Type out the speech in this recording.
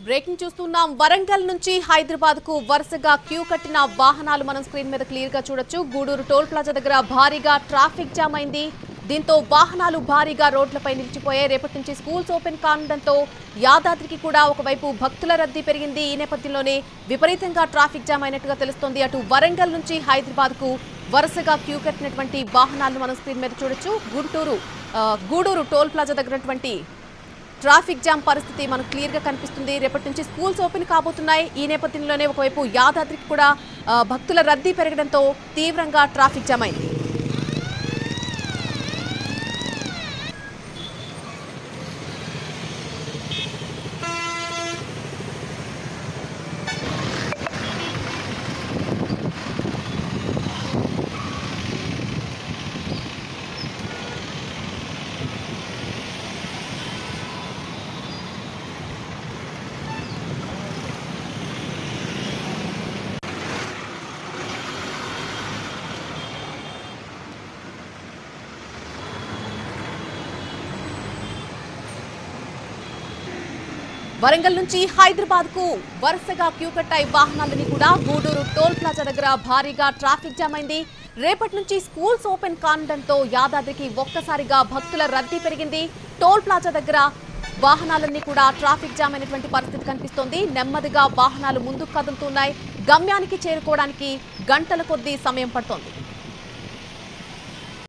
breaking చూస్తున్నాం వరంగల్ నుంచి హైదరాబాద్ కు వరుసగా క్యూ కట్టిన వాహనాలు మనం స్క్రీన్ మీద క్లియర్ గా చూడొచ్చు గూడూరు టోల్ ప్లాజా దగ్గర భారీగా ట్రాఫిక్ జామ్ అయింది దీంతో వాహనాలు భారీగా రోడ్లపై నిలిచిపోయాయి రేపటి నుంచి స్కూల్స్ ఓపెన్ కానుండటంతో యాదాద్రికి కూడా ఒకవైపు భక్తుల రద్దీ పెరిగింది ఈ నేపథ్యంలోనే విపరీతంగా ట్రాఫిక్ జామ్ అయినట్టుగా తెలుస్తోంది అటు వరంగల్ నుంచి హైదరాబాద్ కు వరుసగా క్యూ కట్టినటువంటి వాహనాలను మనం స్క్రీన్ మీద చూడొచ్చు గుంటూరు ఆ, గూడూరు టోల్ ప్లాజా దగ్గరటువంటి ట్రాఫిక్ జామ్ పరిస్థితి మనకు క్లియర్ గా కనిపిస్తుంది రేపటి నుంచి స్కూల్స్ ఓపెన్ కాబోతున్నాయి ఈ నేపథ్యంలోనే ఒకవైపు యాదాద్రికి కూడా ఆ, భక్తుల రద్దీ పెరగడంతో తీవ్రంగా ట్రాఫిక్ జామ్ అయింది వరంగల్ నుంచి హైదరాబాద్ కు వరుసగా క్యూ కట్టాయి వాహనాలని కూడా గూడూరు టోల్ ప్లాజా దగ్గర భారీగా ట్రాఫిక్ జామ్ అయింది రేపటి నుంచి స్కూల్స్ ఓపెన్ కానుండటంతో యాదాద్రికి ఒక్కసారిగా భక్తుల రద్దీ పెరిగింది టోల్ ప్లాజా దగ్గర వాహనాలన్నీ కూడా ట్రాఫిక్ జామ్ అయినటువంటి పరిస్థితి కనిపిస్తోంది నెమ్మదిగా వాహనాలు ముందుకు కదులుతున్నాయి గమ్యానికి చేరుకోవడానికి గంటల కొద్దీ సమయం పడుతోంది